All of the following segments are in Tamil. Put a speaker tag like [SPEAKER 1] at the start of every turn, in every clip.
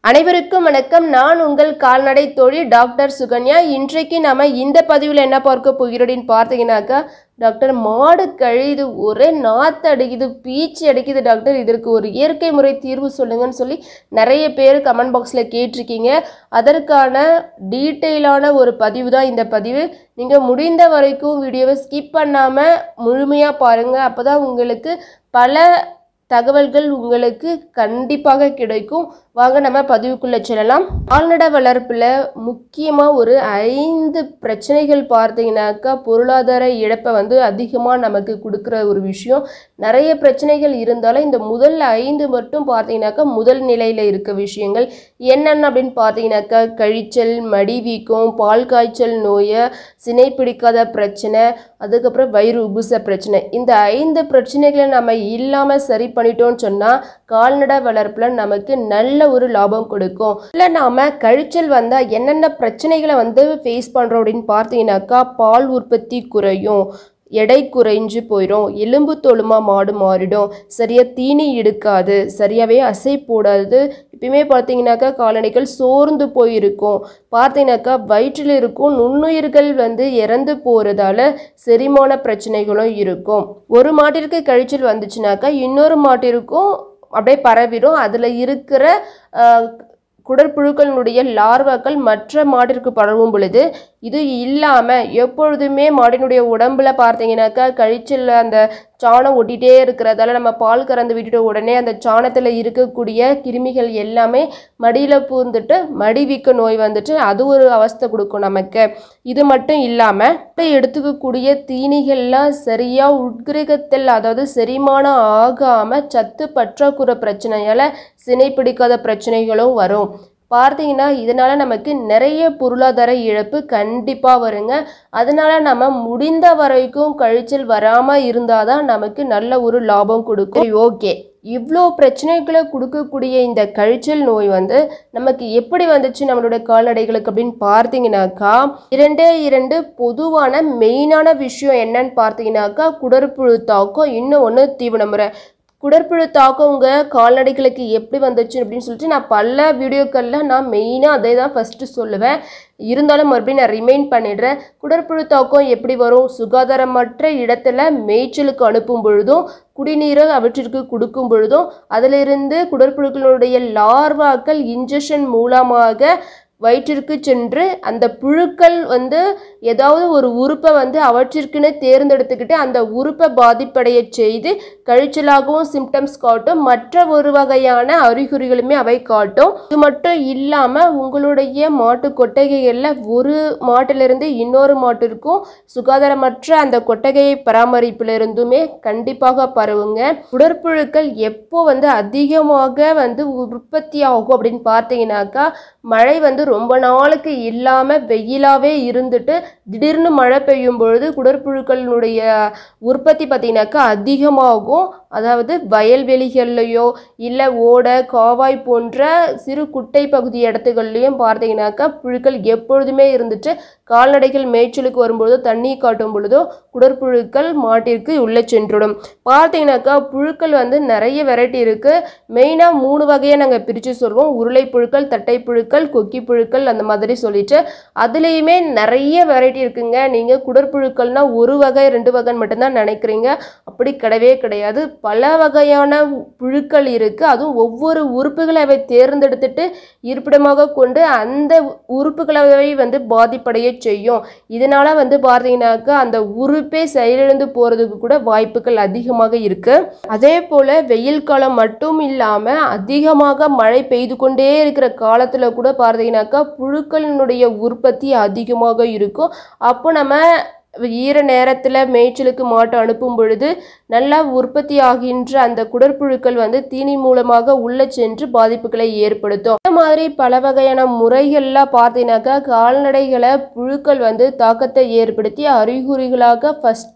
[SPEAKER 1] அனைவருக்கும் வணக்கம் நான் உங்கள் கால்நடை தொழில் டாக்டர் சுகன்யா இன்றைக்கு நாம இந்த பதிவில் என்ன பார்க்க போகிறோம்னு பார்த்தீங்கன்னாக்கா டாக்டர் மாடு கழிது ஒரே நாத்து அடிக்குது பீச்சு அடிக்குது டாக்டர் இதற்கு ஒரு இயற்கை முறை தீர்வு சொல்லுங்கன்னு சொல்லி நிறைய பேர் கமெண்ட் பாக்ஸில் கேட்டிருக்கீங்க அதற்கான டீட்டெயிலான ஒரு பதிவு தான் இந்த பதிவு நீங்கள் முடிந்த வரைக்கும் வீடியோவை ஸ்கிப் பண்ணாமல் முழுமையாக பாருங்கள் அப்போ தான் உங்களுக்கு பல தகவல்கள் உங்களுக்கு கண்டிப்பாக கிடைக்கும் வாங்க நம்ம பதிவுக்குள்ளே செல்லலாம் கால்நடை வளர்ப்பில் முக்கியமாக ஒரு ஐந்து பிரச்சனைகள் பார்த்தீங்கன்னாக்கா பொருளாதார இழப்பை வந்து அதிகமாக நமக்கு கொடுக்குற ஒரு விஷயம் நிறைய பிரச்சனைகள் இருந்தாலும் இந்த முதல் ஐந்து மட்டும் பார்த்தீங்கன்னாக்கா முதல் நிலையில் இருக்க விஷயங்கள் என்னென்ன அப்படின்னு பார்த்தீங்கன்னாக்கா கழிச்சல் மடி வீக்கம் பால் காய்ச்சல் நோயை சினை பிடிக்காத பிரச்சனை அதுக்கப்புறம் வயிறு உபுச பிரச்சனை இந்த ஐந்து பிரச்சனைகளை நம்ம இல்லாமல் சரி பண்ணிட்டோம்னு சொன்னால் கால்நடை வளர்ப்பில் நமக்கு நல்ல ஒரு லாபம் கொடுக்கும் இல்லை நாம் கழிச்சல் வந்தால் என்னென்ன பிரச்சனைகளை வந்து ஃபேஸ் பண்ணுறோம் அப்படின்னு பார்த்தீங்கன்னாக்கா பால் உற்பத்தி குறையும் எடை குறைஞ்சு போயிடும் எலும்பு தோலுமா மாடு மாறிடும் சரியாக தீனி எடுக்காது சரியாகவே அசை போடாது எப்பயுமே பார்த்தீங்கன்னாக்கா கால்நடைகள் சோர்ந்து போயிருக்கும் பார்த்தீங்கன்னாக்கா வயிற்றில் இருக்கும் நுண்ணுயிர்கள் வந்து இறந்து போகிறதால செரிமான பிரச்சனைகளும் இருக்கும் ஒரு மாட்டிற்கு கழிச்சல் வந்துச்சுனாக்கா இன்னொரு மாட்டிற்கும் அப்படியே பரவிடும் அதில் இருக்கிற ஆஹ், குடற்புழுக்களினுடைய லார்வாக்கள் மற்ற மாட்டிற்கு பரவும் பொழுது இது இல்லாமல் எப்பொழுதுமே மாடினுடைய உடம்புல பார்த்தீங்கன்னாக்கா கழிச்சல் அந்த சாணம் ஒட்டிகிட்டே இருக்கிறதால நம்ம பால் கறந்து விட்டுட்ட உடனே அந்த சாணத்தில் இருக்கக்கூடிய கிருமிகள் எல்லாமே மடியில் பூந்துட்டு மடி வீக்க நோய் வந்துட்டு அது ஒரு அவஸ்தை கொடுக்கும் நமக்கு இது மட்டும் இல்லாமல் எடுத்துக்கக்கூடிய தீனிகள்லாம் சரியாக உட்கிரகத்தில் அதாவது செரிமானம் ஆகாமல் சத்து பற்றாக்குறை பிரச்சனையால் சினை பிடிக்காத பிரச்சனைகளும் வரும் பார்த்தீங்கன்னா இதனால் நமக்கு நிறைய பொருளாதார இழப்பு கண்டிப்பாக வருங்க அதனால் நம்ம முடிந்த வரைக்கும் கழிச்சல் வராமல் இருந்தால் தான் நமக்கு நல்ல ஒரு லாபம் கொடுக்கும் ஓகே இவ்வளோ பிரச்சனைகளை கொடுக்கக்கூடிய இந்த கழிச்சல் நோய் வந்து நமக்கு எப்படி வந்துச்சு நம்மளோட கால்நடைகளுக்கு அப்படின்னு பார்த்தீங்கன்னாக்கா இரண்டே இரண்டு பொதுவான மெயினான விஷயம் என்னன்னு பார்த்தீங்கன்னாக்கா குடற்புழு தாக்கம் இன்னும் ஒன்று தீவன முறை குடற்புழு தாக்கம் உங்கள் கால்நடைகளுக்கு எப்படி வந்துச்சு அப்படின்னு சொல்லிட்டு நான் பல வீடியோக்களில் நான் மெயினாக அதே தான் ஃபஸ்ட்டு சொல்லுவேன் இருந்தாலும் மறுபடியும் நான் ரிமைண்ட் பண்ணிடுறேன் குடற்புழு தாக்கம் எப்படி வரும் சுகாதாரமற்ற இடத்துல மேய்ச்சலுக்கு அனுப்பும் பொழுதும் குடிநீரை அவற்றிற்கு கொடுக்கும் பொழுதும் அதிலிருந்து குடற்புழுக்களுடைய லார்வாக்கள் இன்ஜெக்ஷன் மூலமாக வயிற்றிற்கு சென்று அந்த புழுக்கள் வந்து ஏதாவது ஒரு உறுப்பை வந்து அவற்றிற்குன்னு தேர்ந்தெடுத்துக்கிட்டு அந்த உறுப்பை பாதிப்படைய செய்து கழிச்சலாகவும் சிம்டம்ஸ் காட்டும் மற்ற ஒரு வகையான அறிகுறிகளுமே அவை காட்டும் இது மட்டும் இல்லாமல் உங்களுடைய மாட்டு கொட்டகைகளில் ஒரு மாட்டிலிருந்து இன்னொரு மாட்டிற்கும் சுகாதாரமற்ற அந்த கொட்டகையை பராமரிப்பிலிருந்துமே கண்டிப்பாக பரவுங்க உடற்புழுக்கள் எப்போ வந்து அதிகமாக வந்து உற்பத்தி ஆகும் அப்படின்னு பார்த்தீங்கன்னாக்கா மழை வந்து ரொம்ப நாளுக்கு இல்லாமல் வெயிலாகவே இருந்துட்டு திடீர்னு மழை பெய்யும் பொழுது குடற்புழுக்களினுடைய உற்பத்தி பார்த்தீங்கன்னாக்கா அதிகமாகும் அதாவது வயல்வெளிகள்லையோ இல்லை ஓடை காவாய் போன்ற சிறு குட்டை பகுதி இடத்துகள்லையும் பார்த்தீங்கன்னாக்கா புழுக்கள் எப்பொழுதுமே இருந்துட்டு கால்நடைகள் மேய்ச்சலுக்கு வரும்பொழுதோ தண்ணி காட்டும் பொழுதோ குடற்புழுக்கள் மாட்டிற்கு உள்ளே சென்றுடும் பார்த்தீங்கன்னாக்கா புழுக்கள் வந்து நிறைய வெரைட்டி இருக்குது மெயினாக மூணு வகையாக நாங்கள் பிரித்து சொல்லுவோம் உருளை புழுக்கள் தட்டை புழுக்கள் கொக்கி புழுக்கள் அந்த மாதிரி சொல்லிட்டு அதுலேயுமே நிறைய வெரைட்டி இருக்குங்க நீங்கள் குடற்புழுக்கள்னா ஒரு வகை ரெண்டு வகைன்னு மட்டும்தான் நினைக்கிறீங்க அப்படி கிடையவே கிடையாது பல வகையான புழுக்கள் இருக்குது அதுவும் ஒவ்வொரு உறுப்புகளை அவை தேர்ந்தெடுத்துட்டு இருப்பிடமாக கொண்டு அந்த உறுப்புகளை வந்து பாதிப்படைய செய்யும் இதனால வந்து பார்த்தீங்கன்னாக்கா அந்த உறுப்பே செயலிழந்து போகிறதுக்கு கூட வாய்ப்புகள் அதிகமாக இருக்கு அதே போல் வெயில் காலம் மட்டும் இல்லாமல் அதிகமாக மழை பெய்து கொண்டே இருக்கிற காலத்தில் கூட பார்த்தீங்கன்னாக்கா புழுக்களினுடைய உற்பத்தி அதிகமாக இருக்கும் அப்போ நம்ம ஈர நேரத்தில் மேய்ச்சலுக்கு மாட்டு அனுப்பும் பொழுது நல்லா உற்பத்தி ஆகின்ற அந்த குடற்புழுக்கள் வந்து தீனி மூலமாக உள்ளே சென்று பாதிப்புகளை ஏற்படுத்தும் இந்த மாதிரி பல வகையான முறைகள்லாம் பார்த்தீங்கன்னாக்கா கால்நடைகளை புழுக்கள் வந்து தாக்கத்தை ஏற்படுத்தி அறிகுறிகளாக ஃபஸ்ட்டு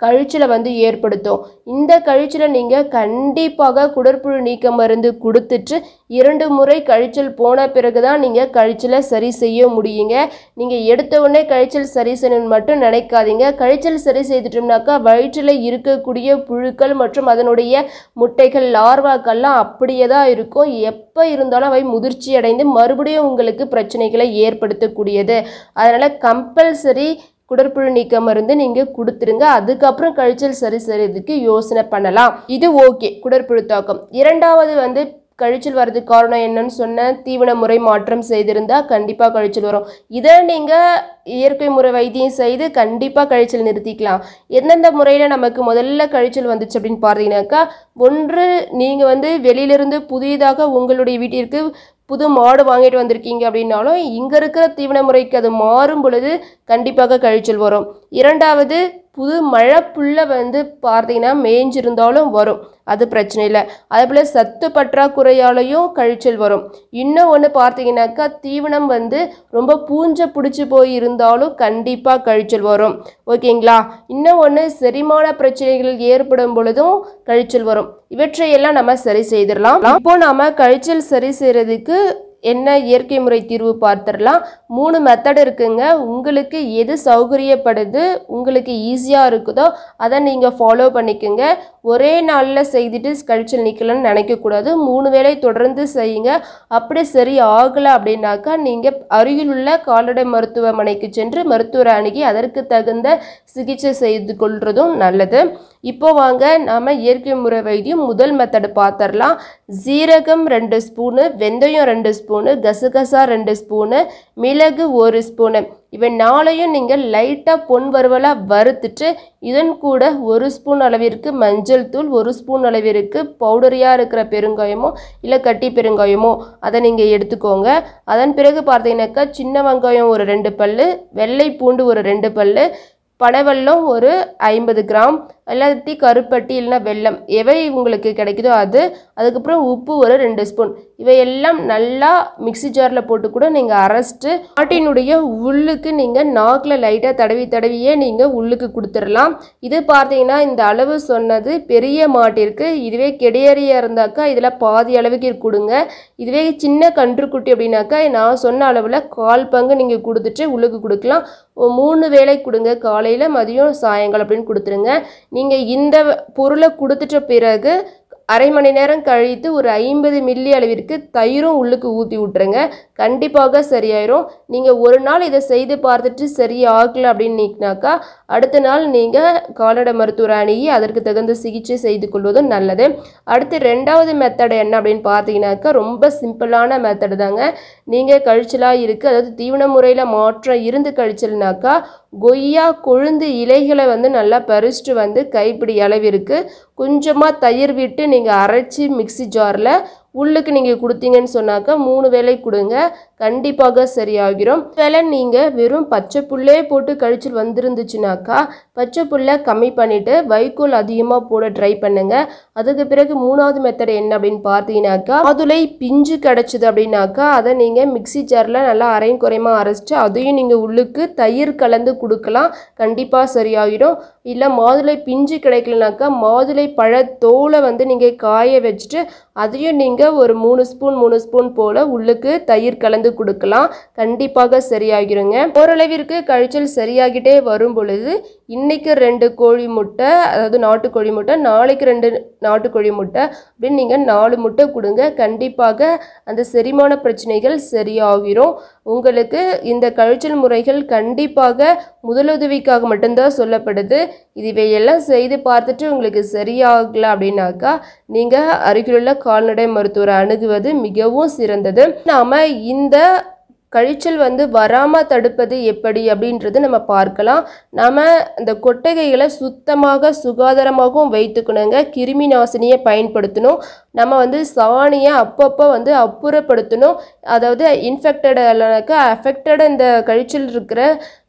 [SPEAKER 1] கழிச்சலை வந்து ஏற்படுத்தும் இந்த கழிச்சலை நீங்கள் கண்டிப்பாக குடற்புழு நீக்க மருந்து கொடுத்துட்டு இரண்டு முறை கழிச்சல் போன பிறகு தான் நீங்கள் கழிச்சலை சரி செய்ய முடியுங்க நீங்கள் எடுத்த உடனே கழிச்சல் சரி செய்யணும்னு மட்டும் நினைக்காதீங்க கழிச்சல் சரி செய்துட்டோம்னாக்கா வயிற்றில் இருக்கக்கூடிய புழுக்கள் மற்றும் அதனுடைய முட்டைகள் லார்வாக்கள்லாம் அப்படியே தான் இருக்கும் எப்போ இருந்தாலும் அவை முதிர்ச்சி அடைந்து மறுபடியும் உங்களுக்கு பிரச்சனைகளை ஏற்படுத்தக்கூடியது அதனால் கம்பல்சரி குடற்புழு நீக்க மருந்து நீங்கள் கொடுத்துருங்க அதுக்கப்புறம் கழிச்சல் சரி செய்யறதுக்கு யோசனை பண்ணலாம் இது ஓகே குடற்புழு தாக்கம் இரண்டாவது வந்து கழிச்சல் வர்றதுக்கு காரணம் என்னன்னு சொன்னேன் தீவன முறை மாற்றம் செய்திருந்தா கண்டிப்பாக கழிச்சல் வரும் இதை நீங்கள் இயற்கை முறை வைத்தியம் செய்து கண்டிப்பாக கழிச்சல் நிறுத்திக்கலாம் எந்தெந்த முறையில் நமக்கு முதல்ல கழிச்சல் வந்துச்சு அப்படின்னு பார்த்தீங்கன்னாக்கா ஒன்று நீங்கள் வந்து வெளியிலிருந்து புதிதாக உங்களுடைய வீட்டிற்கு புது மாடு வாங்கிட்டு வந்திருக்கீங்க அப்படின்னாலும் இங்கே இருக்கிற தீவன முறைக்கு அது மாறும் பொழுது கண்டிப்பாக கழிச்சல் வரும் இரண்டாவது புது மழை புல்லை வந்து பார்த்தீங்கன்னா மேய்ஞ்சிருந்தாலும் வரும் அது பிரச்சனை இல்லை அதே போல் சத்து பற்றாக்குறையாலையும் கழிச்சல் வரும் இன்னும் ஒன்று பார்த்தீங்கன்னாக்கா தீவனம் வந்து ரொம்ப பூஞ்சை பிடிச்சி போய் இருந்தாலும் கண்டிப்பாக கழிச்சல் வரும் ஓகேங்களா இன்னும் ஒன்று செரிமான பிரச்சனைகள் ஏற்படும் பொழுதும் கழிச்சல் வரும் இவற்றையெல்லாம் நம்ம சரி செய்திடலாம் இப்போ நாம கழிச்சல் சரி செய்யறதுக்கு என்ன இயற்கை முறை தீர்வு பார்த்துடலாம் மூணு மெத்தட் இருக்குங்க உங்களுக்கு எது சௌகரியப்படுது உங்களுக்கு ஈஸியாக இருக்குதோ அதை நீங்கள் ஃபாலோ பண்ணிக்கோங்க ஒரே நாளில் செய்துட்டு கழிச்சல் நிற்கலன்னு நினைக்கக்கூடாது மூணு வேளை தொடர்ந்து செய்யுங்க அப்படி சரி ஆகலை அப்படின்னாக்கா நீங்கள் அருகிலுள்ள கால்நடை மருத்துவமனைக்கு சென்று மருத்துவரை அணுகி அதற்கு தகுந்த சிகிச்சை செய்து கொள்வதும் நல்லது இப்போ வாங்க நாம் இயற்கை முறை வைத்தியம் முதல் மெத்தடு பார்த்துடலாம் ஜீரகம் ரெண்டு ஸ்பூனு வெந்தயம் ரெண்டு ஸ்பூனு கசகசா ரெண்டு ஸ்பூனு மிளகு ஒரு ஸ்பூனு இவை நாளையும் நீங்கள் லைட்டாக பொன் வறுவலாக வறுத்துட்டு இதன் கூட ஒரு ஸ்பூன் அளவிற்கு மஞ்சள் தூள் ஒரு ஸ்பூன் அளவிற்கு பவுடரியாக இருக்கிற பெருங்காயமோ இல்லை கட்டி பெருங்காயமோ அதை நீங்கள் எடுத்துக்கோங்க அதன் பிறகு பார்த்தீங்கன்னாக்கா சின்ன வெங்காயம் ஒரு ரெண்டு பல் வெள்ளை பூண்டு ஒரு ரெண்டு பல் பனைவெல்லம் ஒரு ஐம்பது கிராம் இல்லாட்டி கருப்பட்டி இல்லைன்னா வெல்லம் எவை உங்களுக்கு கிடைக்குதோ அது அதுக்கப்புறம் உப்பு ஒரு ரெண்டு ஸ்பூன் இவையெல்லாம் நல்லா மிக்ஸி ஜாரில் போட்டு கூட நீங்கள் அரைச்சிட்டு ஆட்டினுடைய உள்ளுக்கு நீங்கள் நாக்கில் லைட்டாக தடவி தடவியே நீங்கள் உள்ளுக்கு கொடுத்துடலாம் இது பார்த்தீங்கன்னா இந்த அளவு சொன்னது பெரிய மாட்டிற்கு இதுவே கெடியரியாக இருந்தாக்கா இதில் பாதி அளவுக்கு கொடுங்க இதுவே சின்ன கன்றுக்குட்டி அப்படின்னாக்கா நான் சொன்ன அளவில் கால் பங்கு நீங்கள் கொடுத்துட்டு உள்ளுக்கு கொடுக்கலாம் ஒரு மூணு வேளை கொடுங்க காலையில் மதியம் சாயங்காலம் அப்படின்னு கொடுத்துருங்க நீங்கள் இந்த பொருளை கொடுத்துட்ட பிறகு அரை மணி நேரம் கழித்து ஒரு ஐம்பது மில்லி அளவிற்கு தயிரும் உள்ளுக்கு ஊற்றி விட்ருங்க கண்டிப்பாக சரியாயிரும் நீங்கள் ஒரு நாள் இதை செய்து பார்த்துட்டு சரியாகல அப்படின்னீங்கனாக்கா அடுத்த நாள் நீங்கள் கால்நடை மருத்துவர் அணுகி அதற்கு தகுந்த சிகிச்சை செய்து கொள்வதும் நல்லது அடுத்து ரெண்டாவது மெத்தட் என்ன அப்படின்னு பார்த்தீங்கன்னாக்கா ரொம்ப சிம்பிளான மெத்தடு தாங்க நீங்கள் கழிச்சலாக இருக்குது அதாவது தீவன முறையில் மாற்றம் இருந்து கழிச்சல்னாக்கா கொய்யா கொழுந்து இலைகளை வந்து நல்லா பறிச்சுட்டு வந்து கைப்பிடி அளவிற்கு கொஞ்சமாக தயிர் விட்டு நீங்கள் அரைச்சி மிக்ஸி ஜாரில் உள்ளுக்கு நீங்கள் கொடுத்தீங்கன்னு சொன்னாக்கா மூணு வேளை கொடுங்க கண்டிப்பாக சரியாகிரும் வேலை நீங்கள் வெறும் பச்சை புல்லே போட்டு கழிச்சல் வந்துருந்துச்சுனாக்கா பச்சை புல்லை கம்மி பண்ணிவிட்டு வைக்கோல் அதிகமாக போட ட்ரை பண்ணுங்க அதுக்கு பிறகு மூணாவது மெத்தட் என்ன அப்படின்னு பார்த்தீங்கன்னாக்கா மாதுளை பிஞ்சு கிடச்சிது அப்படின்னாக்கா அதை நீங்கள் மிக்ஸி ஜாரில் நல்லா அரையும் குறையமாக அரைச்சிட்டு அதையும் நீங்கள் உள்ளுக்கு தயிர் கலந்து கொடுக்கலாம் கண்டிப்பாக சரியாகிடும் இல்லை மாதுளை பிஞ்சு கிடைக்கலனாக்கா மாதுளை பழத்தோலை வந்து நீங்கள் காய வச்சுட்டு அதையும் நீங்கள் ஒரு மூணு ஸ்பூன் மூணு ஸ்பூன் போல் உள்ளுக்கு தயிர் கலந்து கொடுக்கலாம் கண்டிப்பாக சரியாகிருங்க ஓரளவிற்கு கழிச்சல் சரியாகிட்டே வரும் பொழுது இன்னைக்கு ரெண்டு கோழி முட்டை அதாவது நாட்டுக்கோழி முட்டை நாளைக்கு ரெண்டு நாட்டுக்கோழி முட்டை அப்படின்னு நீங்கள் நாலு முட்டை கொடுங்க கண்டிப்பாக அந்த செரிமான பிரச்சனைகள் சரியாகிரும் உங்களுக்கு இந்த கழிச்சல் முறைகள் கண்டிப்பாக முதலுதவிக்காக மட்டும்தான் சொல்லப்படுது இவையெல்லாம் செய்து பார்த்துட்டு உங்களுக்கு சரியாகல அப்படின்னாக்கா நீங்கள் அருகிலுள்ள கால்நடை மருத்துவரை அணுகுவது மிகவும் சிறந்தது நாம் இந்த கழிச்சல் வந்து வராமல் தடுப்பது எப்படி அப்படின்றது நம்ம பார்க்கலாம் நாம் இந்த கொட்டகைகளை சுத்தமாக சுகாதாரமாகவும் வைத்துக்கணுங்க கிருமி நாசினியை பயன்படுத்தணும் நம்ம வந்து சாணியை அப்பப்போ வந்து அப்புறப்படுத்தணும் அதாவது இன்ஃபெக்டட் இல்லைனாக்கா அஃபெக்டட் இந்த கழிச்சல் இருக்கிற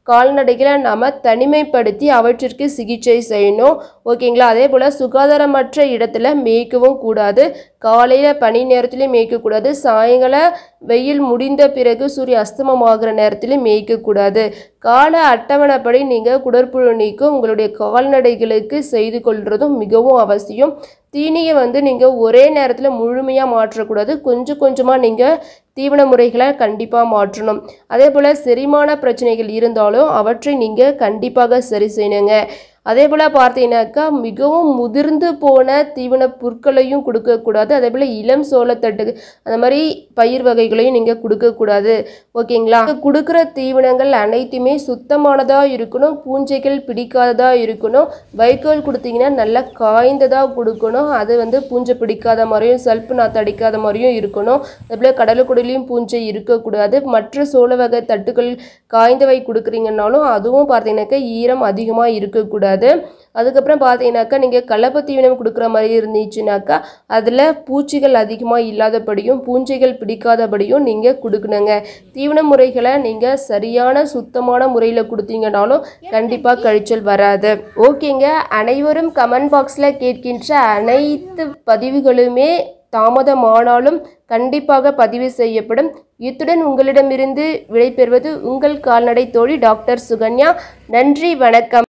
[SPEAKER 1] கால்நடைகளை நாம் தனிமைப்படுத்தி அவற்றிற்கு சிகிச்சை செய்யணும் ஓகேங்களா அதே போல் சுகாதாரமற்ற இடத்துல மேய்க்கவும் கூடாது காலையில் பனி நேரத்துலையும் மேய்க்கக்கூடாது சாயங்காலம் வெயில் முடிந்த பிறகு சூரிய அஸ்தமமாகிற நேரத்திலையும் மேய்க்கக்கூடாது கால அட்டவணைப்படி நீங்கள் குடற்புழு நீக்கம் உங்களுடைய கால்நடைகளுக்கு செய்து கொள்வதும் மிகவும் அவசியம் தீனியை வந்து நீங்கள் ஒரே நேரத்தில் முழுமையாக மாற்றக்கூடாது கொஞ்சம் கொஞ்சமாக நீங்கள் தீவன முறைகளை கண்டிப்பாக மாற்றணும் அதே போல் செரிமான பிரச்சனைகள் இருந்தாலும் அவற்றை நீங்கள் கண்டிப்பாக சரி செய்யணுங்க அதே போல் பார்த்தீங்கன்னாக்கா மிகவும் முதிர்ந்து போன தீவன புற்களையும் கொடுக்கக்கூடாது அதே போல் இளம் சோளத்தட்டு அந்த மாதிரி பயிர் வகைகளையும் நீங்கள் கொடுக்கக்கூடாது ஓகேங்களா கொடுக்குற தீவனங்கள் அனைத்துமே சுத்தமானதாக இருக்கணும் பூஞ்சைகள் பிடிக்காததாக இருக்கணும் வைக்கோல் கொடுத்தீங்கன்னா நல்லா காய்ந்ததாக கொடுக்கணும் அது வந்து பூஞ்சை பிடிக்காத மாதிரியும் சல்பு நாற்று அடிக்காத மாதிரியும் இருக்கணும் அதே போல் கடலுக்குடிலையும் பூஞ்சை இருக்கக்கூடாது மற்ற சோள வகை தட்டுகள் காய்ந்தவை கொடுக்குறீங்கன்னாலும் அதுவும் பார்த்தீங்கன்னாக்கா ஈரம் அதிகமாக இருக்கக்கூடாது அதுக்கப்புறம் பார்த்தீங்கன்னாக்கா நீங்கள் கலப்பு தீவனம் கொடுக்குற மாதிரி இருந்துச்சுனாக்கா அதில் பூச்சிகள் அதிகமாக இல்லாதபடியும் பூஞ்சைகள் பிடிக்காதபடியும் நீங்கள் கொடுக்கணுங்க தீவன முறைகளை நீங்கள் சரியான சுத்தமான முறையில் கொடுத்தீங்கனாலும் கண்டிப்பாக கழிச்சல் வராது ஓகேங்க அனைவரும் கமெண்ட் பாக்ஸில் கேட்கின்ற அனைத்து பதிவுகளுமே தாமதமானாலும் கண்டிப்பாக பதிவு செய்யப்படும் இத்துடன் உங்களிடமிருந்து விடைபெறுவது உங்கள் கால்நடை தோழி டாக்டர் சுகன்யா நன்றி வணக்கம்